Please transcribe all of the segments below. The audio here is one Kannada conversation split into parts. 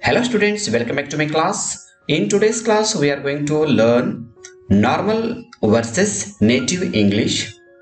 Hello students, welcome back to my class. In today's class, we are going to learn normal versus native English,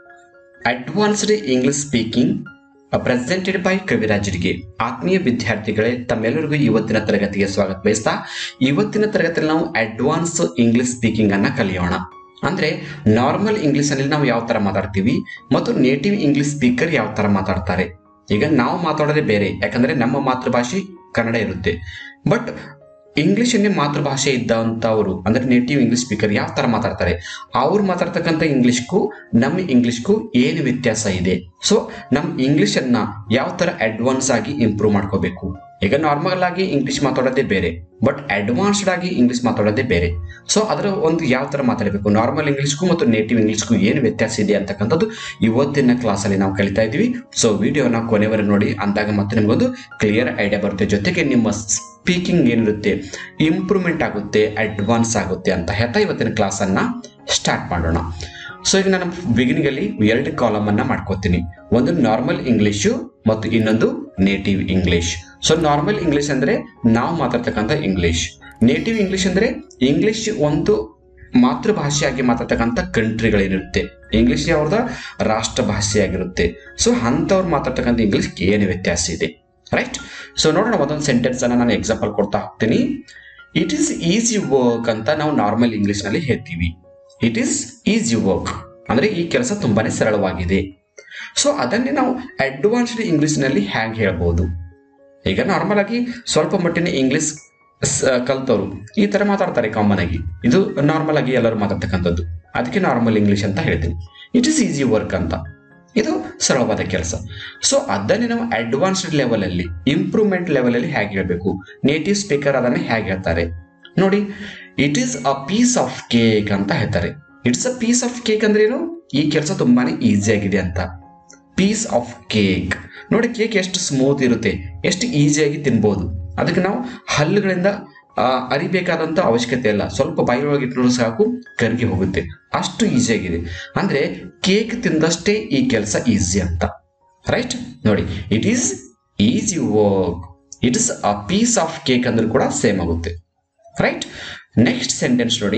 advanced English speaking, uh, presented by ಕವಿರಾಜರಿಗೆ ಆತ್ಮೀಯ ವಿದ್ಯಾರ್ಥಿಗಳೇ ತಮ್ಮೆಲ್ಲರಿಗೂ ಇವತ್ತಿನ ತರಗತಿಗೆ ಸ್ವಾಗತ ಬಯಸ್ತಾ ಇವತ್ತಿನ ತರಗತಿಯಲ್ಲಿ ನಾವು ಅಡ್ವಾನ್ಸ್ ಇಂಗ್ಲಿಷ್ ಸ್ಪೀಕಿಂಗ್ ಅನ್ನ ಕಲಿಯೋಣ ಅಂದ್ರೆ ನಾರ್ಮಲ್ ಇಂಗ್ಲಿಷ್ ಅಲ್ಲಿ ನಾವು ಯಾವ ತರ ಮಾತಾಡ್ತೀವಿ ಮತ್ತು ನೇಟಿವ್ ಇಂಗ್ಲಿಷ್ ಸ್ಪೀಕರ್ ಯಾವ ತರ ಮಾತಾಡ್ತಾರೆ ಈಗ ನಾವು ಮಾತಾಡೋದೇ ಬೇರೆ ಯಾಕಂದ್ರೆ ನಮ್ಮ ಮಾತೃಭಾಷೆ ಕನ್ನಡ ಇರುತ್ತೆ ಬಟ್ ಇಂಗ್ಲಿಷನ್ನೇ ಮಾತೃಭಾಷೆ ಇದ್ದಂಥವ್ರು ಅಂದ್ರೆ ನೇಟಿವ್ ಇಂಗ್ಲಿಷ್ ಸ್ಪೀಕರ್ ಯಾವ ತರ ಮಾತಾಡ್ತಾರೆ ಅವ್ರು ಮಾತಾಡ್ತಕ್ಕಂಥ ಇಂಗ್ಲಿಷ್ಗೂ ನಮ್ಮ ಇಂಗ್ಲಿಷ್ಗೂ ಏನು ವ್ಯತ್ಯಾಸ ಇದೆ ಸೊ ನಮ್ಮ ಇಂಗ್ಲಿಷನ್ನ ಯಾವ ತರ ಅಡ್ವಾನ್ಸ್ ಆಗಿ ಇಂಪ್ರೂವ್ ಮಾಡ್ಕೋಬೇಕು ಈಗ ನಾರ್ಮಲ್ ಆಗಿ ಇಂಗ್ಲಿಷ್ ಮಾತಾಡೋದೇ ಬೇರೆ ಬಟ್ ಅಡ್ವಾನ್ಸ್ಡ್ ಆಗಿ ಇಂಗ್ಲಿಷ್ ಮಾತಾಡೋದೇ ಬೇರೆ ಸೊ ಅದರ ಒಂದು ಯಾವ ತರ ಮಾತಾಡಬೇಕು ನಾರ್ಮಲ್ ಇಂಗ್ಲಿಷ್ಗೂ ಮತ್ತು ನೇಟಿವ್ ಇಂಗ್ಲಿಷ್ಗೂ ಏನು ವ್ಯತ್ಯಾಸ ಇದೆ ಅಂತಕ್ಕಂಥದ್ದು ಇವತ್ತಿನ ಕ್ಲಾಸಲ್ಲಿ ನಾವು ಕಲಿತಾ ಇದ್ದೀವಿ ಸೊ ವಿಡಿಯೋನ ಕೊನೆವರೆಗೆ ನೋಡಿ ಅಂದಾಗ ಮತ್ತೆ ನಿಮಗೊಂದು ಕ್ಲಿಯರ್ ಐಡಿಯಾ ಬರುತ್ತೆ ಜೊತೆಗೆ ನಿಮ್ಮ ಸ್ಪೀಕಿಂಗ್ ಏನಿರುತ್ತೆ ಇಂಪ್ರೂವ್ಮೆಂಟ್ ಆಗುತ್ತೆ ಅಡ್ವಾನ್ಸ್ ಆಗುತ್ತೆ ಅಂತ ಹೇಳ್ತಾ ಇವತ್ತಿನ ಕ್ಲಾಸನ್ನು ಸ್ಟಾರ್ಟ್ ಮಾಡೋಣ ಸೊ ಈಗ ನಾನು ಬಿಗಿನಿಂಗ್ ಅಲ್ಲಿ ಎರಡು ಕಾಲಮ್ ಅನ್ನ ಮಾಡ್ಕೋತೀನಿ ಒಂದು ನಾರ್ಮಲ್ ಇಂಗ್ಲಿಷು ಮತ್ತು ಇನ್ನೊಂದು native English so normal English ಅಂದ್ರೆ ನಾವು ಮಾತಾಡ್ತಕ್ಕಂಥ ಇಂಗ್ಲಿಷ್ ನೇಟಿವ್ ಇಂಗ್ಲಿಷ್ ಅಂದ್ರೆ ಇಂಗ್ಲಿಷ್ ಒಂದು ಮಾತೃಭಾಷೆಯಾಗಿ ಮಾತಾಡ್ತಕ್ಕಂಥ ಕಂಟ್ರಿಗಳೇನಿರುತ್ತೆ ಇಂಗ್ಲಿಷ್ ಅವ್ರದ ರಾಷ್ಟ್ರ ಭಾಷೆಯಾಗಿರುತ್ತೆ ಸೊ ಅಂಥವ್ರು ಮಾತಾಡ್ತಕ್ಕಂಥ ಇಂಗ್ಲಿಷ್ ಏನು ವ್ಯತ್ಯಾಸ ಇದೆ ರೈಟ್ ಸೊ ನೋಡೋಣ ಒಂದೊಂದು ಸೆಂಟೆನ್ಸ್ ಅನ್ನ ನಾನು ಎಕ್ಸಾಂಪಲ್ ಕೊಡ್ತಾ ಹೋಗ್ತೀನಿ ಇಟ್ ಈಸ್ ಈಸಿ ವರ್ಕ್ ಅಂತ ನಾವು ನಾರ್ಮಲ್ ಇಂಗ್ಲಿಷ್ ನಲ್ಲಿ ಹೇಳ್ತೀವಿ ಇಟ್ ಈಸ್ ಈಸಿ ವರ್ಕ್ ಅಂದ್ರೆ ಈ ಕೆಲಸ ತುಂಬಾನೇ ಸರಳವಾಗಿದೆ ಸೊ ಅದನ್ನೇ ನಾವು ಅಡ್ವಾನ್ಸ್ಡ್ ಇಂಗ್ಲಿಷ್ನಲ್ಲಿ ಹ್ಯಾಂಗ್ ಹೇಳ್ಬೋದು ಈಗ ನಾರ್ಮಲ್ ಆಗಿ ಸ್ವಲ್ಪ ಮಟ್ಟಿನ ಇಂಗ್ಲಿಷ್ ಕಲ್ತವ್ರು ಈ ತರ ಮಾತಾಡ್ತಾರೆ ಕಾಮನ್ ಆಗಿ ಇದು ನಾರ್ಮಲ್ ಆಗಿ ಎಲ್ಲರೂ ಮಾತಾಡ್ತಕ್ಕಂಥದ್ದು ಅದಕ್ಕೆ ನಾರ್ಮಲ್ ಇಂಗ್ಲಿಷ್ ಅಂತ ಹೇಳ್ತೀನಿ ಇಟ್ ಈಸ್ ಈಸಿ ವರ್ಕ್ ಅಂತ ಇದು ಸರಳವಾದ ಕೆಲಸ ಸೊ ಅದನ್ನೇ ನಾವು ಅಡ್ವಾನ್ಸ್ಡ್ ಲೆವೆಲ್ ಅಲ್ಲಿ ಇಂಪ್ರೂವ್ಮೆಂಟ್ ಲೆವೆಲ್ ಅಲ್ಲಿ ಹೇಗೆ ಹೇಳ್ಬೇಕು ನೇಟಿವ್ ಸ್ಪೀಕರ್ ಅದನ್ನೇ ಹೇಗೆ ಹೇಳ್ತಾರೆ ನೋಡಿ it is a piece of cake ಅಂತ ಹೇಳ್ತಾರೆ it's a piece of cake ಅಂದ್ರೆ ಏನು ಈ ಕೆಲಸ ತುಂಬಾನೇ ಈಸಿ ಆಗಿದೆ ಅಂತ ಪೀಸ್ ಆಫ್ ಕೇಕ್ ನೋಡಿ ಕೇಕ್ ಎಷ್ಟು ಸ್ಮೂತ್ ಇರುತ್ತೆ ಎಷ್ಟು ಈಸಿಯಾಗಿ ತಿನ್ಬೋದು ಅದಕ್ಕೆ ನಾವು ಹಲ್ಲುಗಳಿಂದ ಆ, ಅರಿಬೇಕಾದಂತ ಅವಶ್ಯಕತೆ ಇಲ್ಲ ಸ್ವಲ್ಪ ಬಾಯಿಯೊಳಗೆ ಇಟ್ಟರು ಸಾಕು ಕರಗಿ ಹೋಗುತ್ತೆ ಅಷ್ಟು ಈಸಿಯಾಗಿದೆ ಅಂದ್ರೆ ಕೇಕ್ ತಿಂದಷ್ಟೇ ಈ ಕೆಲಸ ಈಸಿ ಅಂತ ರೈಟ್ ನೋಡಿ it is easy work it is a piece of cake ಅಂದ್ರೂ ಕೂಡ ಸೇಮ್ ಆಗುತ್ತೆ ರೈಟ್ ನೆಕ್ಸ್ಟ್ ಸೆಂಟೆನ್ಸ್ ನೋಡಿ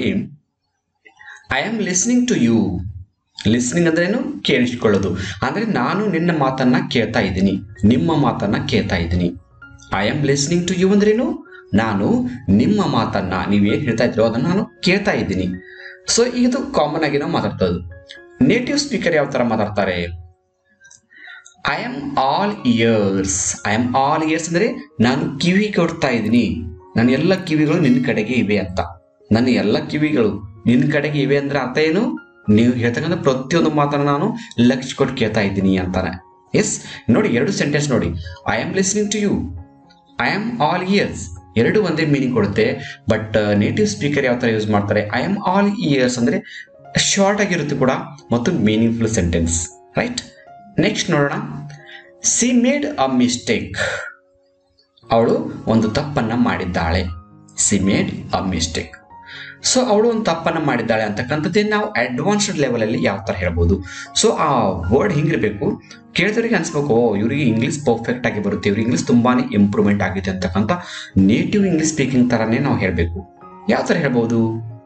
I am listening to you listening ಅಂದ್ರೇನು ಕೇಳಿಸ್ಕೊಳ್ಳೋದು ಅಂದ್ರೆ ನಾನು ನಿನ್ನ ಮಾತನ್ನ ಕೇಳ್ತಾ ಇದ್ದೀನಿ ನಿಮ್ಮ ಮಾತನ್ನ ಕೇಳ್ತಾ ಇದ್ದೀನಿ I am listening to you ಅಂದ್ರೇನು ನಾನು ನಿಮ್ಮ ಮಾತನ್ನ ನೀವೇನು ಹೇಳ್ತಾ ಇದ್ರೋ ಅದನ್ನ ನಾನು ಕೇಳ್ತಾ ಇದ್ದೀನಿ ಸೊ ಇದು ಕಾಮನ್ ಆಗಿ ನಾವು ಮಾತಾಡ್ತದ್ದು ನೇಟಿವ್ ಸ್ಪೀಕರ್ ಯಾವ ತರ ಮಾತಾಡ್ತಾರೆ I am all ears I am all ears ಅಂದ್ರೆ ನಾನು ಕಿವಿ ಕೊಡ್ತಾ ಇದ್ದೀನಿ ನನ್ನ ಎಲ್ಲ ಕಿವಿಗಳು ನಿನ್ನ ಕಡೆಗೆ ಇವೆ ಅಂತ ನನ್ನ ಎಲ್ಲ ಕಿವಿಗಳು ನಿನ್ನ ಕಡೆಗೆ ಇವೆ ಅಂದ್ರೆ ಅರ್ಥ ಏನು ನೀವು ಹೇಳ್ತಕ್ಕಂಥ ಪ್ರತಿಯೊಂದು ಮಾತನ್ನ ನಾನು ಲಕ್ಷ ಕೊಟ್ಟು ಕೇಳ್ತಾ ಇದ್ದೀನಿ ಅಂತಾನೆ ಎಸ್ ನೋಡಿ ಎರಡು ಸೆಂಟೆನ್ಸ್ ನೋಡಿ I am listening to you I am all ears ಎರಡು ಒಂದೇ ಮೀನಿಂಗ್ ಕೊಡುತ್ತೆ ಬಟ್ ನೇಟಿವ್ ಸ್ಪೀಕರ್ ಯಾವ ಥರ ಯೂಸ್ ಮಾಡ್ತಾರೆ ಐ ಆಮ್ ಆಲ್ ಇಯರ್ಸ್ ಅಂದರೆ ಶಾರ್ಟ್ ಆಗಿರುತ್ತೆ ಕೂಡ ಮತ್ತು ಮೀನಿಂಗ್ಫುಲ್ ಸೆಂಟೆನ್ಸ್ ರೈಟ್ ನೆಕ್ಸ್ಟ್ ನೋಡೋಣ ಸಿ ಮೇಡ್ ಅ ಮಿಸ್ಟೇಕ್ ಅವಳು ಒಂದು ತಪ್ಪನ್ನ ಮಾಡಿದ್ದಾಳೆ she made a mistake so ಅವಳು ಒಂದು ತಪ್ಪನ್ನ ಮಾಡಿದ್ದಾಳೆ ಅಂತಕ್ಕಂಥದ್ದೇ ನಾವು ಅಡ್ವಾನ್ಸ್ಡ್ ಲೆವೆಲಲ್ಲಿ ಯಾವ ಥರ ಹೇಳ್ಬೋದು ಸೊ ಆ ವರ್ಡ್ ಹಿಂಗಿರಬೇಕು ಕೇಳಿದವರಿಗೆ ಅನ್ಸ್ಬೇಕು ಓ ಇವರಿಗೆ ಇಂಗ್ಲೀಷ್ ಪರ್ಫೆಕ್ಟ್ ಆಗಿ ಬರುತ್ತೆ ಇವ್ರಿಗೆ ಇಂಗ್ಲೀಷ್ ತುಂಬಾನೇ ಇಂಪ್ರೂವ್ಮೆಂಟ್ ಆಗಿದೆ ಅಂತಕ್ಕಂಥ ನೇಟಿವ್ ಇಂಗ್ಲೀಷ್ ಸ್ಪೀಕಿಂಗ್ ಥರನೇ ನಾವು ಹೇಳಬೇಕು ಯಾವ ಥರ ಹೇಳ್ಬೋದು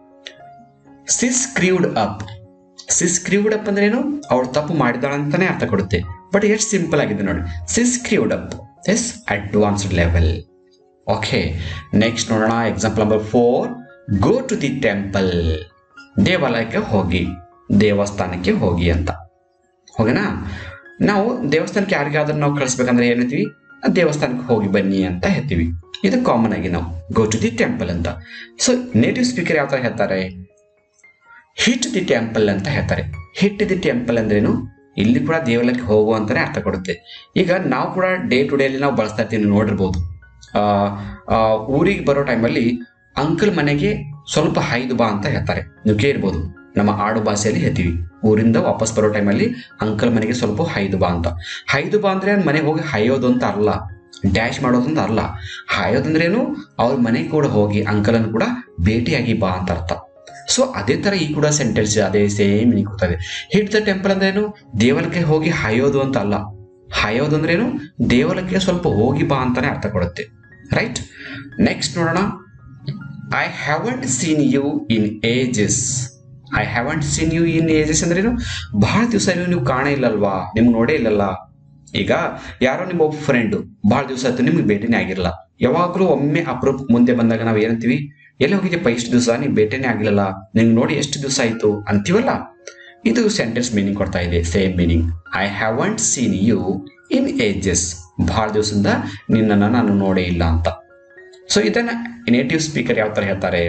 ಸಿಸ್ ಕ್ರೀವ್ಡ್ ಅಪ್ ಸಿಸ್ ಕ್ರೀವ್ಡ್ ಅಪ್ ಅಂದ್ರೆ ಏನು ಅವಳು ತಪ್ಪು ಮಾಡಿದಾಳೆ ಅಂತಾನೆ ಅರ್ಥ ಕೊಡುತ್ತೆ ಬಟ್ ಎಷ್ಟು ಸಿಂಪಲ್ ಆಗಿದೆ ನೋಡಿ she screwed up as advanced level okay next ನೋಡೋಣ example number four go to the temple ದೇವಾಲಯಕ್ಕೆ ಹೋಗಿ ದೇವಸ್ಥಾನಕ್ಕೆ ಹೋಗಿ ಅಂತ ಹೋಗೋಣ ನಾವು ದೇವಸ್ಥಾನಕ್ಕೆ ಯಾರಿಗಾದ್ರೂ ನಾವು ಕಳಿಸ್ಬೇಕಂದ್ರೆ ಏನ್ ಹೇಳ್ತೀವಿ ದೇವಸ್ಥಾನಕ್ಕೆ ಹೋಗಿ ಬನ್ನಿ ಅಂತ ಹೇಳ್ತೀವಿ ಇದು ಕಾಮನ್ ಆಗಿ ನಾವು ಗೋ ಟು ದಿ ಟೆಂಪಲ್ ಅಂತ ಸೊ ನೇಟಿವ್ ಸ್ಪೀಕರ್ ಯಾವ ಥರ ಹೇಳ್ತಾರೆ ಹಿಟ್ ದಿ ಟೆಂಪಲ್ ಅಂತ ಹೇಳ್ತಾರೆ ಹಿಟ್ ದಿ ಟೆಂಪಲ್ ಅಂದ್ರೇನು ಇಲ್ಲಿ ಕೂಡ ದೇವಾಲಯಕ್ಕೆ ಹೋಗು ಅಂತಾನೆ ಅರ್ಥ ಕೊಡುತ್ತೆ ಈಗ ನಾವು ಕೂಡ ಡೇ ಟು ಡೇ ಅಲ್ಲಿ ನಾವು ಬಳಸ್ತಾ ಇರ್ತೀವಿ ನೀವು ನೋಡಿರ್ಬೋದು ಆ, ಆ, ಊರಿಗೆ ಬರೋ ಟೈಮಲ್ಲಿ ಅಂಕಲ್ ಮನೆಗೆ ಸ್ವಲ್ಪ ಹೈದು ಬಾ ಅಂತ ಹೇಳ್ತಾರೆ ನೀವು ಕೇಳಿರ್ಬೋದು ನಮ್ಮ ಆಡು ಭಾಷೆಯಲ್ಲಿ ಹೇಳ್ತೀವಿ ಊರಿಂದ ವಾಪಸ್ ಬರೋ ಟೈಮಲ್ಲಿ ಅಂಕಲ್ ಮನೆಗೆ ಸ್ವಲ್ಪ ಹೈದು ಬಾ ಅಂತ ಹೈದು ಬಾ ಅಂದ್ರೆ ಮನೆಗೆ ಹೋಗಿ ಹೈಯೋದು ಅಂತ ಅಲ್ಲ ಡ್ಯಾಶ್ ಮಾಡೋದು ಅಂತ ಅಲ್ಲ ಹಾಯೋದಂದ್ರೇನು ಅವ್ರ ಮನೆಗೆ ಕೂಡ ಹೋಗಿ ಅಂಕಲನ್ನು ಕೂಡ ಭೇಟಿಯಾಗಿ ಬಾ ಅಂತ ಅರ್ಥ ಸೊ ಅದೇ ತರ ಈ ಕೂಡ ಸೆಂಟೆನ್ಸ್ ಅದೇ ಸೇಮ್ ಮೀನಿಂಗ್ ಕೊಡ್ತದೆ ಹಿಟ್ ದ ಟೆಂಪಲ್ ಅಂದ್ರೇನು ದೇವಾಲಯಕ್ಕೆ ಹೋಗಿ ಹಾಯೋದು ಅಂತ ಅಲ್ಲ ಹಾಯೋದು ಅಂದ್ರೇನು ದೇವಾಲಯಕ್ಕೆ ಸ್ವಲ್ಪ ಹೋಗಿ ಬಾ ಅಂತಾನೆ ಅರ್ಥ ಕೊಡುತ್ತೆ ರೈಟ್ ನೆಕ್ಸ್ಟ್ ನೋಡೋಣ I haven't seen you in ages I haven't seen you in ages ಅಂದ್ರೇನು ಬಹಳ ದಿವಸ ನೀವು ಕಾಣೇ ಇಲ್ಲಲ್ವಾ ನಿಮ್ಗೆ ನೋಡೇ ಇಲ್ಲಲ್ಲ ಈಗ ಯಾರೋ ನಿಮ್ಮ ಒಬ್ಬ ಫ್ರೆಂಡು ಬಹಳ ದಿವಸ ಆಯ್ತು ನಿಮ್ಗೆ ಭೇಟಿನೇ ಆಗಿರಲ್ಲ ಯಾವಾಗಲೂ ಒಮ್ಮೆ ಅಪ್ರೂಪ್ ಮುಂದೆ ಬಂದಾಗ ನಾವು ಏನಂತೀವಿ ಎಲ್ಲಿ ಹೋಗಿದ್ದೆಪ್ಪ ಇಷ್ಟು ದಿವಸ ನೀವು ಭೇಟಿನೇ ಆಗಿಲ್ಲಲ್ಲ ನಿಮ್ಗೆ ನೋಡಿ ಎಷ್ಟು ದಿವಸ ಆಯ್ತು ಅಂತೀವಲ್ಲ ಇದು ಸೆಂಟೆನ್ಸ್ ಮೀನಿಂಗ್ ಕೊಡ್ತಾ ಇದೆ same meaning I haven't seen you in ages ಬಹಳ ದಿವಸದಿಂದ ನಿನ್ನನ್ನು ನಾನು ನೋಡೇ ಇಲ್ಲ ಅಂತ ಸೊ ಇದನ್ನ ನೇಟಿವ್ ಸ್ಪೀಕರ್ ಯಾವ ಥರ ಹೇಳ್ತಾರೆ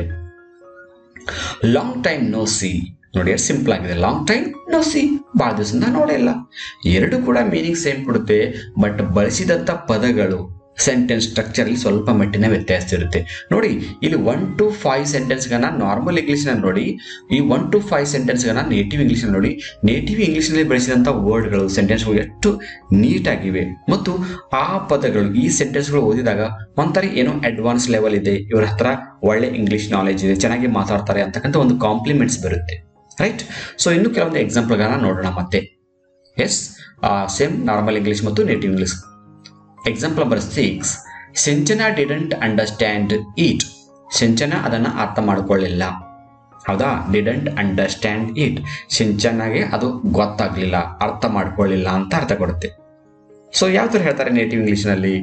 ಲಾಂಗ್ ಟೈಮ್ ನೋ ಸಿ ನೋಡಿ ಎಷ್ಟು ಸಿಂಪಲ್ ಆಗಿದೆ ಲಾಂಗ್ ಟೈಮ್ ನೋ ಸಿ ಭಾಳ ದಿವಸದಿಂದ ನೋಡೇ ಇಲ್ಲ ಎರಡು ಕೂಡ ಮೀನಿಂಗ್ ಸೇಮ್ ಕೊಡುತ್ತೆ ಬಟ್ ಬಳಸಿದಂಥ ಪದಗಳು ಸೆಂಟೆನ್ಸ್ ಸ್ಟ್ರಕ್ಚರಲ್ಲಿ ಸ್ವಲ್ಪ ಮಟ್ಟಿನ ವ್ಯತ್ಯಾಸ ಇರುತ್ತೆ ನೋಡಿ ಇಲ್ಲಿ ಒನ್ ಟು ಫೈವ್ ಸೆಂಟೆನ್ಸ್ಗಳನ್ನ ನಾರ್ಮಲ್ ಇಂಗ್ಲೀಷ್ನ ನೋಡಿ ಈ ಒನ್ ಟು ಫೈವ್ ಸೆಂಟೆನ್ಸ್ಗಳನ್ನ ನೇಟಿವ್ ಇಂಗ್ಲೀಷ್ನ ನೋಡಿ ನೇಟಿವ್ ಇಂಗ್ಲೀಷ್ನಲ್ಲಿ ಬಳಸಿದಂಥ ವರ್ಡ್ಗಳು ಸೆಂಟೆನ್ಸ್ಗಳು ಎಷ್ಟು ನೀಟಾಗಿವೆ ಮತ್ತು ಆ ಪದಗಳು ಈ ಸೆಂಟೆನ್ಸ್ಗಳು ಓದಿದಾಗ ಒಂಥರ ಏನೋ ಅಡ್ವಾನ್ಸ್ ಲೆವೆಲ್ ಇದೆ ಇವ್ರ ಹತ್ರ ಒಳ್ಳೆ ಇಂಗ್ಲೀಷ್ ನಾಲೆಜ್ ಇದೆ ಚೆನ್ನಾಗಿ ಮಾತಾಡ್ತಾರೆ ಅಂತಕ್ಕಂಥ ಒಂದು ಕಾಂಪ್ಲಿಮೆಂಟ್ಸ್ ಬರುತ್ತೆ ರೈಟ್ ಸೊ ಇನ್ನು ಕೆಲವೊಂದು ಎಕ್ಸಾಂಪಲ್ಗಳನ್ನ ನೋಡೋಣ ಮತ್ತೆ ಎಸ್ ಸೇಮ್ ನಾರ್ಮಲ್ ಇಂಗ್ಲೀಷ್ ಮತ್ತು native English example number six Sinchana didn't understand it Sinchana ಅದನ್ನು ಅರ್ಥ ಮಾಡ್ಕೊಳ್ಳಿಲ್ಲ ಹೌದಾ ಡಿಡಂಟ್ ಅಂಡರ್ಸ್ಟ್ಯಾಂಡ್ ಇಟ್ ಸಿಂಚನಾಗೆ ಅದು ಗೊತ್ತಾಗ್ಲಿಲ್ಲ ಅರ್ಥ ಮಾಡ್ಕೊಳ್ಳಿಲ್ಲ ಅಂತ ಅರ್ಥ ಕೊಡುತ್ತೆ ಸೊ ಯಾವ ಥರ ಹೇಳ್ತಾರೆ ನೇಟಿವ್ ಇಂಗ್ಲೀಷ್ನಲ್ಲಿ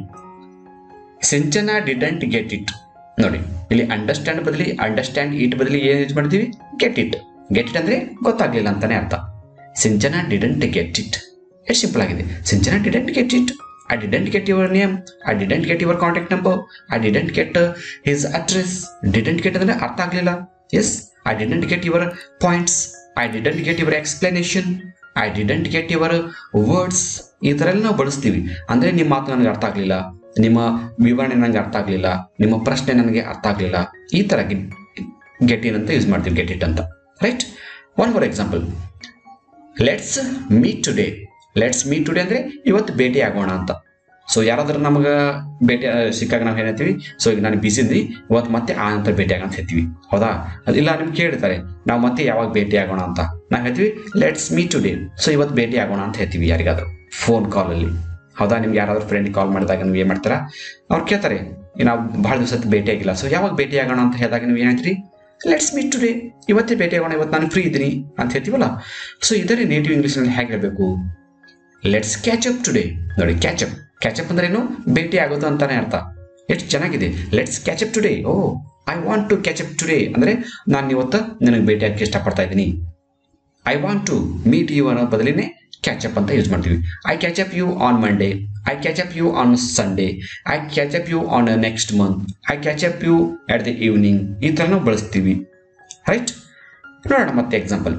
ಸಿಂಚನ ಡಿಡಂಟ್ ಗೆಟ್ ಇಟ್ ನೋಡಿ ಇಲ್ಲಿ ಅಂಡರ್ಸ್ಟ್ಯಾಂಡ್ ಬದಲಿ ಅಂಡರ್ಸ್ಟ್ಯಾಂಡ್ ಇಟ್ ಬದಲಿ ಏನು ಯೂಸ್ ಮಾಡ್ತೀವಿ ಗೆಟ್ ಇಟ್ ಗೆಟ್ ಇಟ್ ಅಂದ್ರೆ ಗೊತ್ತಾಗ್ಲಿಲ್ಲ ಅಂತಾನೆ ಅರ್ಥ ಸಿಂಚನ ಡಿಡಂಟ್ ಗೆಟ್ ಇಟ್ ಎಷ್ಟು ಸಿಂಪಲ್ ಆಗಿದೆ Sinchana didn't get it I didn't get your name I didn't get your contact number I didn't get his address didn't get ಅಂದ್ರೆ ಅರ್ಥ ಆಗಲಿಲ್ಲ yes I didn't get your points I didn't get your explanation I didn't get your words ಈ ಥರ ಎಲ್ಲ ನಾವು ಬಳಸ್ತೀವಿ ಅಂದರೆ ನಿಮ್ಮ ಮಾತು ನನಗೆ ಅರ್ಥ ಆಗಲಿಲ್ಲ ನಿಮ್ಮ ವಿವರಣೆ ನನಗೆ ಅರ್ಥ ಆಗಲಿಲ್ಲ ನಿಮ್ಮ ಪ್ರಶ್ನೆ ನನಗೆ ಅರ್ಥ ಆಗಲಿಲ್ಲ ಈ ಥರ ಗೆಟ್ ಇನ್ ಅಂತ ಯೂಸ್ ಮಾಡ್ತೀವಿ ಗೆಟ್ ಇಟ್ ಅಂತ right one for example let's meet today let's meet today ಅಂದರೆ ಇವತ್ತು ಭೇಟಿ ಆಗೋಣ ಅಂತ ಸೊ ಯಾರಾದ್ರೂ ನಮಗೆ ಭೇಟಿ ಆ, ಸಿಕ್ಕಾಗ ನಾವು ಹೇಳ್ತೀವಿ ಸೊ ಈಗ ನಾನು ಬಿಸಿ ಇದ್ವಿ ಇವತ್ತು ಮತ್ತೆ ಆ ನಂತರ ಭೇಟಿ ಆಗೋಣ ಅಂತ ಹೇಳ್ತೀವಿ ಹೌದಾ ಅದಿಲ್ಲ ನಿಮ್ಗೆ ಕೇಳ್ತಾರೆ ನಾವು ಮತ್ತೆ ಯಾವಾಗ ಭೇಟಿ ಆಗೋಣ ಅಂತ ನಾವು ಹೇಳ್ತೀವಿ ಲೆಟ್ಸ್ ಮೀಟ್ ಟುಡೇ ಸೊ ಇವತ್ತು ಭೇಟಿ ಆಗೋಣ ಅಂತ ಹೇಳ್ತೀವಿ ಯಾರಿಗಾದ್ರೂ ಫೋನ್ ಕಾಲಲ್ಲಿ ಹೌದಾ ನಿಮ್ಗೆ ಯಾರಾದ್ರೂ ಫ್ರೆಂಡ್ ಕಾಲ್ ಮಾಡಿದಾಗ ನೀವು ಏನು ಮಾಡ್ತಾರಾ ಅವ್ರು ಕೇಳ್ತಾರೆ "ಈ ನಾವು ಭಾಳ ದಿವಸ ಭೇಟಿ ಆಗಿಲ್ಲ ಸೊ ಯಾವಾಗ ಭೇಟಿ ಆಗೋಣ ಅಂತ ಹೇಳಿದಾಗ ನೀವು ಏನು ಹೇಳ್ತೀರಿ ಲೆಟ್ಸ್ ಮೀಟ್ ಟುಡೇ ಇವತ್ತೇ ಭೇಟಿ ಆಗೋಣ ಇವತ್ತು ನಾನು ಫ್ರೀ ಇದ್ದೀನಿ ಅಂತ ಹೇಳ್ತೀವಲ್ಲ ಸೊ ಇದರ ನೇಟಿವ್ ಇಂಗ್ಲೀಷ್ನಲ್ಲಿ ಹೇಗೆ ಹೇಳಬೇಕು ಲೆಟ್ಸ್ ಕ್ಯಾಚ್ ಅಪ್ ಟುಡೇ ನೋಡಿ ಕ್ಯಾಚ್ ಅಪ್ ಕ್ಯಾಚ್ ಅಪ್ ಅಂದ್ರೆ ಏನು ಭೇಟಿ ಆಗೋದು ಅಂತಾನೆ ಅರ್ಥ ಎಷ್ಟು ಚೆನ್ನಾಗಿದೆ let's catch up today oh I want to catch up today ಅಂದ್ರೆ ನಾನು ಇವತ್ತು ನಿನಗೆ ಭೇಟಿ ಆಗಕ್ಕೆ ಇಷ್ಟಪಡ್ತಾ ಇದ್ದೀನಿ I want to meet you ಅನ್ನೋ ಬದಲಿನೇ ಕ್ಯಾಚ್ ಅಪ್ ಅಂತ ಯೂಸ್ ಮಾಡ್ತೀವಿ I catch up you on Monday I catch up you on Sunday I catch up you on next month I catch up you at the evening ಈ ಥರ ನಾವು ಬಳಸ್ತೀವಿ ರೈಟ್ ನೋಡೋಣ ಮತ್ತೆ example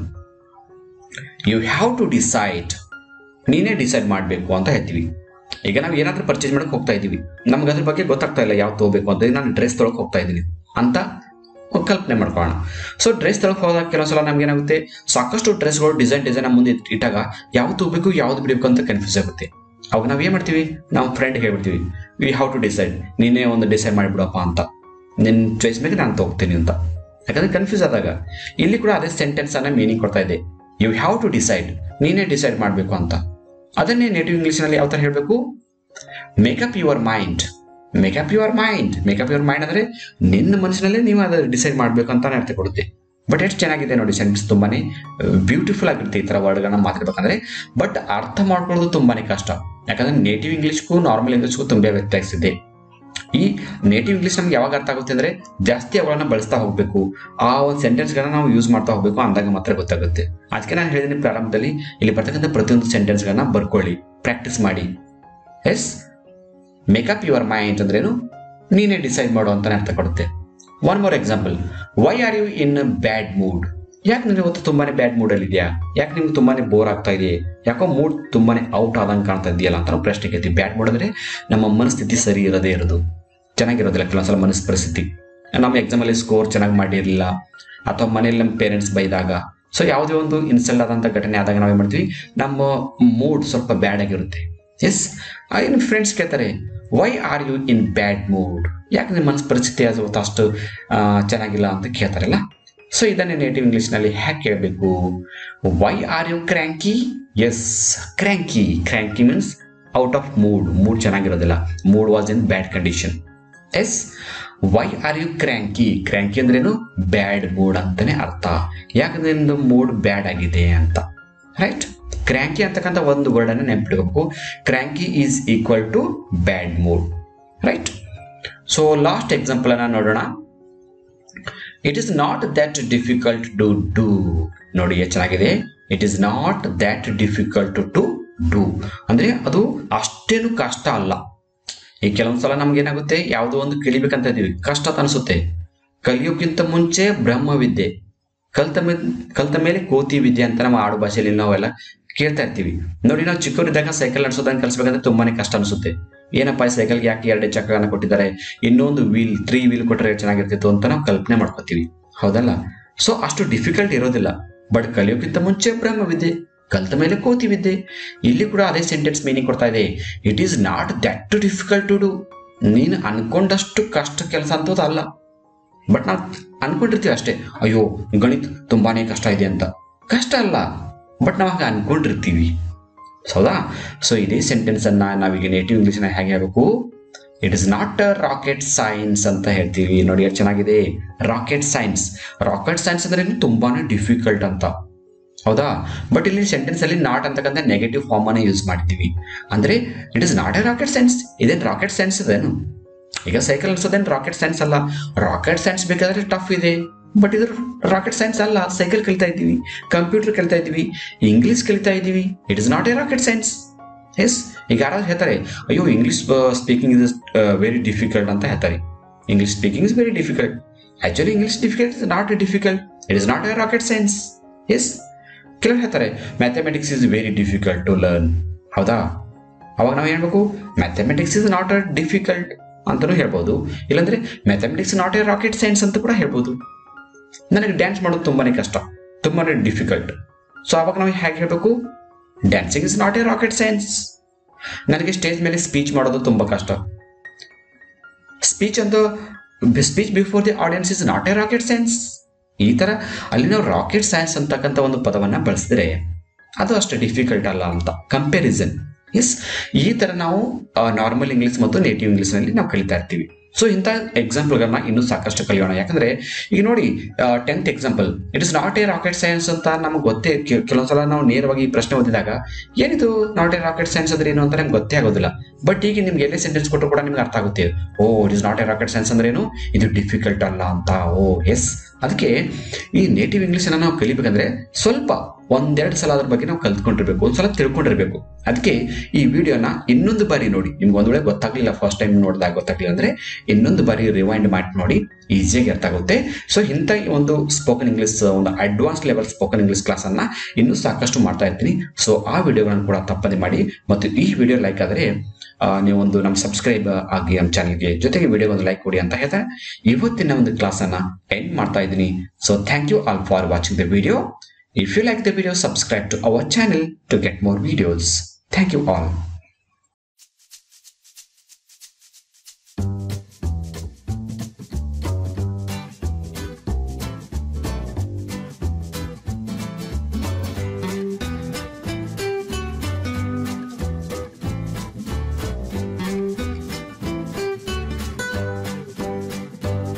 you have to decide ನೀನೇ ಡಿಸೈಡ್ ಮಾಡಬೇಕು ಅಂತ ಹೇಳ್ತೀವಿ ಈಗ ನಾವು ಏನಾದರೂ ಪರ್ಚೇಸ್ ಮಾಡಕ್ಕೆ ಹೋಗ್ತಾ ಇದ್ದೀವಿ ನಮ್ಗೆ ಅದ್ರ ಬಗ್ಗೆ ಗೊತ್ತಾಗ್ತಾ ಇಲ್ಲ ಯಾವ ತೊಗೋಬೇಕು ಅಂತ ನಾನು ಡ್ರೆಸ್ ತೊಳಕ್ಕೆ ಹೋಗ್ತಾ ಇದ್ದೀನಿ ಅಂತ ಕಲ್ಪನೆ ಮಾಡ್ಕೊಳ್ಳೋಣ ಸೊ ಡ್ರೆಸ್ ತೊಳಕ್ಕೆ ಹೋದಾಗ ಕೆಲವೊಂದ್ಸಲ ನಮ್ಗೆ ಏನಾಗುತ್ತೆ ಸಾಕಷ್ಟು ಡ್ರೆಸ್ಗಳು ಡಿಸೈನ್ ಡಿಸೈನ್ ನಮ್ಮ ಮುಂದೆ ಇಟ್- ಇಟ್ಟಾಗ ಯಾವ್ದು ತಗೋಬೇಕು ಯಾವ್ದು ಬಿಡಬೇಕು ಅಂತ ಕನ್ಫ್ಯೂಸ್ ಆಗುತ್ತೆ ಅವಾಗ ನಾವು ಏನು ಮಾಡ್ತೀವಿ ನಾವು ಫ್ರೆಂಡ್ ಹೇಳ್ಬಿಡ್ತೀವಿ ವಿ ಹ್ಯಾವ್ ಟು ಡಿಸೈಡ್ ನೀನೇ ಒಂದು ಡಿಸೈಡ್ ಮಾಡಿಬಿಡಪ್ಪ ಅಂತ ನಿನ್ನ ಚಾಯ್ಸ್ ಮೇಲೆ ನಾನು ತಗೋತೀನಿ ಅಂತ ಯಾಕಂದ್ರೆ ಕನ್ಫ್ಯೂಸ್ ಆದಾಗ ಇಲ್ಲಿ ಕೂಡ ಅದೇ ಸೆಂಟೆನ್ಸ್ ಅನ್ನ ಮೀನಿಂಗ್ ಕೊಡ್ತಾ ಇದೆ ಯು ಹ್ಯಾವ್ ಟು ಡಿಸೈಡ್ ನೀನೇ ಡಿಸೈಡ್ ಮಾಡಬೇಕು ಅಂತ ಅದನ್ನೇ ನೇಟಿವ್ ಇಂಗ್ಲೀಷ್ನಲ್ಲಿ ಯಾವ ಥರ ಹೇಳಬೇಕು make up your mind make up your mind make up your mind ಅಂದರೆ ನಿನ್ನ ಮನಸ್ಸಿನಲ್ಲೇ ನೀವು ಅದನ್ನು ಡಿಸೈಡ್ ಮಾಡಬೇಕು ಅಂತಾನೆ ಅರ್ಥ ಕೊಡುತ್ತೆ ಬಟ್ ಎಷ್ಟು ಚೆನ್ನಾಗಿದೆ ನೋಡಿ ಸೆಂಟೆನ್ಸ್ ತುಂಬಾನೇ ಬ್ಯೂಟಿಫುಲ್ ಆಗಿರುತ್ತೆ ಈ ಥರ ವರ್ಡ್ಗಳನ್ನ ಮಾತಾಡ್ಬೇಕಂದ್ರೆ ಬಟ್ ಅರ್ಥ ಮಾಡ್ಕೊಳ್ಳೋದು ತುಂಬಾನೇ ಕಷ್ಟ ಯಾಕಂದ್ರೆ ನೇಟಿವ್ ಇಂಗ್ಲೀಷ್ಗೂ ನಾರ್ಮಲ್ ಇಂಗ್ಲೀಷ್ಗೂ ತುಂಬಾ ವ್ಯತ್ಯಾಸ ಇದೆ ಈ ನೇಟಿವ್ ಇಂಗ್ಲೀಷ್ ನಮ್ಗೆ ಯಾವಾಗ ಅರ್ಥ ಆಗುತ್ತೆ ಅಂದ್ರೆ ಜಾಸ್ತಿ ಅವುಗಳನ್ನ ಬಳಸ್ತಾ ಹೋಗ್ಬೇಕು ಆ ಒಂದು ಸೆಂಟೆನ್ಸ್ಗಳನ್ನ ನಾವು ಯೂಸ್ ಮಾಡ್ತಾ ಹೋಗ್ಬೇಕು ಅಂದಾಗ ಮಾತ್ರ ಗೊತ್ತಾಗುತ್ತೆ ಅದಕ್ಕೆ ನಾನು ಹೇಳಿದ್ದೀನಿ ಪ್ರಾರಂಭದಲ್ಲಿ ಇಲ್ಲಿ ಬರ್ತಕ್ಕಂಥ ಪ್ರತಿಯೊಂದು ಸೆಂಟೆನ್ಸ್ಗಳನ್ನ ಬರ್ಕೊಳ್ಳಿ ಪ್ರಾಕ್ಟೀಸ್ ಮಾಡಿ ಎಸ್ ಮೇಕಪ್ ಯುವರ್ ಮೈಂಡ್ ಅಂದ್ರೇನು ನೀನೇ ಡಿಸೈಡ್ ಮಾಡು ಅಂತಾನೆ ಅರ್ಥ ಕೊಡುತ್ತೆ one more example why are you in bad mood ಯಾಕೆ ನೀವು ಇವತ್ತು ತುಂಬಾನೇ ಬ್ಯಾಡ್ ಮೂಡಲ್ಲಿ ಇದೆಯಾ ಯಾಕೆ ನಿಮ್ಗೆ ತುಂಬಾನೇ ಬೋರ್ ಆಗ್ತಾ ಇದೆ ಯಾಕೋ ಮೂಡ್ ತುಂಬಾನೇ ಔಟ್ ಆದಂಗೆ ಕಾಣ್ತಾ ಇದೆಯಲ್ಲ ಅಂತ ನಾವು ಪ್ರಶ್ನೆ ಕೇಳ್ತೀವಿ ಬ್ಯಾಡ್ ಮೂಡ್ ಅಂದ್ರೆ ನಮ್ಮ ಮನಸ್ಥಿತಿ ಸರಿ ಇರೋದೇ ಇರೋದು ಚೆನ್ನಾಗಿರೋದಿಲ್ಲ ಕೆಲವೊಂದ್ಸಲ ಮನಸ್ಸು ಪರಿಸ್ಥಿತಿ ನಮ್ಮ ಎಕ್ಸಾಮಲ್ಲಿ ಸ್ಕೋರ್ ಚೆನ್ನಾಗಿ ಮಾಡಿರಲಿಲ್ಲ ಅಥವಾ ಮನೇಲಿ ನಮ್ಮ ಪೇರೆಂಟ್ಸ್ ಬೈದಾಗ ಸೊ ಯಾವುದೇ ಒಂದು ಇನ್ಸಲ್ಟ್ ಆದಂಥ ಘಟನೆ ಆದಾಗ ನಾವು ಏನು ಮಾಡ್ತೀವಿ ನಮ್ಮ ಮೂಡ್ ಸ್ವಲ್ಪ ಬ್ಯಾಡ್ ಆಗಿರುತ್ತೆ ಎಸ್ ಇನ್ನು ಫ್ರೆಂಡ್ಸ್ ಕೇಳ್ತಾರೆ why are you in bad mood ಯಾಕೆ ನಿಮ್ಮ ಮನಸ್ಸು ಪರಿಸ್ಥಿತಿ ಅದು ಅಷ್ಟು ಆ, ಚೆನ್ನಾಗಿಲ್ಲ ಅಂತ ಕೇಳ್ತಾರಲ್ಲ ಸೊ ಇದನ್ನೇ ನೇಟಿವ್ ಇಂಗ್ಲೀಷ್ನಲ್ಲಿ ಹ್ಯಾಕ್ ಕೇಳಬೇಕು why are you cranky yes cranky cranky means out of mood mood ಚೆನ್ನಾಗಿರೋದಿಲ್ಲ mood was in bad condition yes why are you cranky cranky ಅಂದ್ರೇನು ಬ್ಯಾಡ್ ಮೂಡ್ ಅಂತಾನೆ ಅರ್ಥ ಯಾಕಂದ್ರೆ ನಿಮ್ದು ಮೂಡ್ ಬ್ಯಾಡ್ ಆಗಿದೆ ಅಂತ ರೈಟ್ ಕ್ರ್ಯಾಂಕಿ ಅಂತಕ್ಕಂಥ ಒಂದು ವರ್ಡ್ ಅನ್ನು ನೆನ್ಪಿಡ್ಬೇಕು cranky is equal to bad mood right so last example ಅನ್ನ ನೋಡೋಣ it is not that difficult to do ನೋಡಿ ಎಷ್ಟು ಚೆನ್ನಾಗಿದೆ it is not that difficult to do ಅಂದ್ರೆ ಅದು ಅಷ್ಟೇನು ಕಷ್ಟ ಅಲ್ಲ ಈ ಕೆಲವೊಂದ್ಸಲ ನಮ್ಗೆ ಏನಾಗುತ್ತೆ ಯಾವುದೋ ಒಂದು ಕಲಿಬೇಕಂತ ಇದೀವಿ ಕಷ್ಟ ಅಂತ ಅನಿಸುತ್ತೆ ಕಲಿಯೋಕ್ಕಿಂತ ಮುಂಚೆ ಬ್ರಹ್ಮವಿದ್ಯೆ ಕಲ್ತ ಮೇಲೆ ಕಲ್ತ ಮೇಲೆ ಕೋತಿ ವಿದ್ಯೆ ಅಂತ ನಮ್ಮ ಆಡು ಭಾಷೆಯಲ್ಲಿ ನಾವೆಲ್ಲ ಕೇಳ್ತಾ ಇರ್ತೀವಿ ನೋಡಿ ನಾವು ಚಿಕ್ಕವರಿದ್ದಾಗ ಸೈಕಲ್ ನಡೆಸೋದನ್ನ ಕಲಿಸ್ಬೇಕಂದ್ರೆ ತುಂಬಾನೇ ಕಷ್ಟ ಅನಿಸುತ್ತೆ ಏನಪ್ಪ ಈ ಸೈಕಲ್ಗೆ ಯಾಕೆ ಎರಡೇ ಚಕ್ರನ ಕೊಟ್ಟಿದ್ದಾರೆ ಇನ್ನೊಂದು ವೀಲ್ ತ್ರೀ ವೀಲ್ ಕೊಟ್ಟರೆ ಚೆನ್ನಾಗಿರ್ತಿತ್ತು ಅಂತ ನಾವು ಕಲ್ಪನೆ ಮಾಡ್ಕೋತೀವಿ ಹೌದಲ್ಲ ಸೊ ಅಷ್ಟು ಡಿಫಿಕಲ್ಟ್ ಇರೋದಿಲ್ಲ ಬಟ್ ಕಲಿಯೋಕ್ಕಿಂತ ಮುಂಚೆ ಬ್ರಹ್ಮವಿದ್ಯೆ ಕಲ್ತ ಮೇಲೆ ಕೋತಿ ವಿದ್ಯೆ ಇಲ್ಲಿ ಕೂಡ ಅದೇ ಸೆಂಟೆನ್ಸ್ ಮೀನಿಂಗ್ ಕೊಡ್ತಾ ಇದೆ it is not that difficult to do ನೀನು ಅನ್ಕೊಂಡಷ್ಟು ಕಷ್ಟ ಕೆಲಸ ಅಂತದ್ದು ಅಲ್ಲ ಬಟ್ ನಾವು ಅನ್ಕೊಂಡಿರ್ತೀವಿ ಅಷ್ಟೇ ಅಯ್ಯೋ ಗಣಿತ ತುಂಬಾನೇ ಕಷ್ಟ ಇದೆ ಅಂತ ಕಷ್ಟ ಅಲ್ಲ ಬಟ್ ನಾವು ಹಾಗೆ ಅನ್ಕೊಂಡಿರ್ತೀವಿ ಹೌದಾ ಸೊ ಇದೇ ಸೆಂಟೆನ್ಸ್ ಅನ್ನ ನಾವೀಗ ನೇಟಿವ್ ಇಂಗ್ಲಿಷ್ನ ಹೇಗೆ ಹೇಳ್ಬೇಕು it is not a rocket science ಅಂತ ಹೇಳ್ತೀವಿ ನೋಡಿ ಎಷ್ಟು ಚೆನ್ನಾಗಿದೆ ರಾಕೆಟ್ ಸೈನ್ಸ್ ರಾಕೆಟ್ ಸೈನ್ಸ್ ಅಂದ್ರೆ ಏನು ತುಂಬಾನೇ ಡಿಫಿಕಲ್ಟ್ ಅಂತ ಹೌದಾ ಬಟ್ ಇಲ್ಲಿ ಸೆಂಟೆನ್ಸ್ ಅಲ್ಲಿ ನಾಟ್ ಅಂತಕ್ಕಂಥ ನೆಗೆಟಿವ್ ಫಾರ್ಮ್ ಅನ್ನ ಯೂಸ್ ಮಾಡ್ತೀವಿ ಅಂದ್ರೆ it is not a rocket science ಇದೇನು ರಾಕೆಟ್ ಸೈನ್ಸ್ ಇದೇನು ಈಗ ಸೈಕಲ್ ಅನ್ಸೋದೇನು ರಾಕೆಟ್ ಸೈನ್ಸ್ ಅಲ್ಲ ರಾಕೆಟ್ ಸೈನ್ಸ್ ಬೇಕಾದ್ರೆ ಟಫ್ ಇದೆ ಬಟ್ ಇದು ರಾಕೆಟ್ ಸೈನ್ಸ್ ಅಲ್ಲ ಸೈಕಲ್ ಕಲಿತಾ ಇದ್ದೀವಿ ಕಂಪ್ಯೂಟರ್ ಕಲಿತಾ ಇದ್ದೀವಿ ಇಂಗ್ಲಿಷ್ ಕಲಿತಾ ಇದ್ದೀವಿ it is not a rocket science S ಈಗ ಯಾರಾದ್ರೂ ಹೇಳ್ತಾರೆ ಅಯ್ಯೋ English speaking is very difficult ಅಂತ ಹೇಳ್ತಾರೆ English speaking is very difficult actually English difficult is not A difficult it is not a rocket science yes ಕೆಲವರು ಹೇಳ್ತಾರೆ mathematics is very difficult to learn ಹೌದಾ ಅವಾಗ ನಾವು ಹೇಳ್ಬೇಕು mathematics is not a difficult ಅಂತಲೂ ಹೇಳ್ಬೋದು ಇಲ್ಲಾಂದ್ರೆ mathematics not a rocket science ಅಂತ ಕೂಡ ಹೇಳ್ಬೋದು ನನಗೆ ಡ್ಯಾನ್ಸ್ ಮಾಡೋದು ತುಂಬಾನೇ ಕಷ್ಟ ತುಂಬಾನೇ ಡಿಫಿಕಲ್ಟ್ ಸೊ ಅವಾಗ ನಾವು ಹೇಗೆ ಹೇಳಬೇಕು dancing is not a rocket science ನನಗೆ ಸ್ಟೇಜ್ ಮೇಲೆ ಸ್ಪೀಚ್ ಮಾಡೋದು ತುಂಬಾ ಕಷ್ಟ ಸ್ಪೀಚ್ ಅಂತ speech before the audience is not a rocket science ಈ ತರ ಅಲ್ಲಿ ನಾವು ರಾಕೆಟ್ ಸೈನ್ಸ್ ಅಂತಕ್ಕಂಥ ಒಂದು ಪದವನ್ನ ಬಳಸಿದ್ರೆ ಅದು ಅಷ್ಟು ಡಿಫಿಕಲ್ಟ್ ಅಲ್ಲ ಅಂತ ಕಂಪ್ಯಾರಿಸನ್ ಎಸ್ ಈ ತರ ನಾವು ನಾರ್ಮಲ್ ಇಂಗ್ಲಿಷ್ ಮತ್ತು ನೇಟಿವ್ ಇಂಗ್ಲಿಷ್ ನಲ್ಲಿ ನಾವು ಕಲಿತಾ ಇರ್ತೀವಿ ಸೊ ಇಂಥ ಎಕ್ಸಾಂಪಲ್ಗಳನ್ನ ಇನ್ನೂ ಸಾಕಷ್ಟು ಕಲಿಯೋಣ ಯಾಕಂದ್ರೆ ಈಗ ನೋಡಿ tenth example it is not a rocket science ಅಂತ ನಮ್ಗೆ ಗೊತ್ತೇ ಕೆ- ಕೆಲವೊಂದ್ಸಲ ನಾವು ನೇರವಾಗಿ ಈ ಪ್ರಶ್ನೆ ಓದಿದಾಗ ಏನಿದು ನಾಟ್ ಎ ರಾಕೆಟ್ ಸೈನ್ಸ್ ಅಂದ್ರೆ ಏನು ಅಂತ ನಮ್ಗೆ ಗೊತ್ತೇ ಆಗೋದಿಲ್ಲ ಬಟ್ ಈಗ ನಿಮ್ಗೆ ಎಲ್ಲೇ ಸೆಂಟೆನ್ಸ್ ಕೊಟ್ಟರು ಕೂಡ ನಿಮ್ಗೆ ಅರ್ಥ ಆಗುತ್ತೆ oh it is not a rocket science ಅಂದ್ರೆ ಏನು ಇದು ಡಿಫಿಕಲ್ಟ್ ಅಲ್ಲ ಅಂತ ಓ ಎಸ್ ಅದಕ್ಕೆ ಈ ನೇಟಿವ್ ಇಂಗ್ಲಿಷ್ ಅನ್ನ ನಾವು ಕಲಿಬೇಕಂದ್ರೆ ಸ್ವಲ್ಪ ಒಂದೆರಡು ಸಲ ಅದ್ರ ಬಗ್ಗೆ ನಾವು ಕಲ್ತ್ಕೊಂಡಿರ್ಬೇಕು ಒಂದ್ಸಲ ತಿಳ್ಕೊಂಡಿರ್ಬೇಕು ಅದಕ್ಕೆ ಈ ವಿಡಿಯೋನ ಇನ್ನೊಂದು ಬಾರಿ ನೋಡಿ ನಿಮ್ಗೆ ಒಂದ್ ವೇಳೆ ಗೊತ್ತಾಗ್ಲಿಲ್ಲ ಫಸ್ಟ್ ಟೈಮ್ ನೋಡಿದಾಗ ಗೊತ್ತಾಗ್ಲಿಲ್ಲ ಅಂದ್ರೆ ಇನ್ನೊಂದು ಬಾರಿ ರಿವೈಂಡ್ ಮಾಡಿ ನೋಡಿ ಈಸಿಯಾಗಿ ಅರ್ಥ ಆಗುತ್ತೆ ಸೊ ಇಂಥ ಈ ಒಂದು ಸ್ಪೋಕನ್ ಇಂಗ್ಲಿಷ್ ಒಂದು advance level spoken English class ಅನ್ನ ಇನ್ನೂ ಸಾಕಷ್ಟು ಮಾಡ್ತಾ ಇರ್ತೀನಿ ಸೊ ಆ ವಿಡಿಯೋಗಳನ್ನು ಕೂಡ ತಪ್ಪದೆ ಮಾಡಿ ಮತ್ತು ಈ ವಿಡಿಯೋ ಲೈಕ್ ಆದರೆ ಆ, ನೀವು ಒಂದು ನಮ್ಮ ಸಬ್ಸ್ಕ್ರೈಬ್ ಆಗಿ ನಮ್ಮ ಚಾನಲ್ಗೆ ಜೊತೆಗೆ ವಿಡಿಯೋ ಒಂದು ಲೈಕ್ ಕೊಡಿ ಅಂತ ಹೇಳ್ತಾರೆ ಇವತ್ತಿನ ಒಂದು ಕ್ಲಾಸ್ ಅನ್ನ ಎಂಡ್ ಮಾಡ್ತಾ ಇದ್ದೀನಿ so thank you all for watching the video if you like the video subscribe to our channel to get more videos thank you all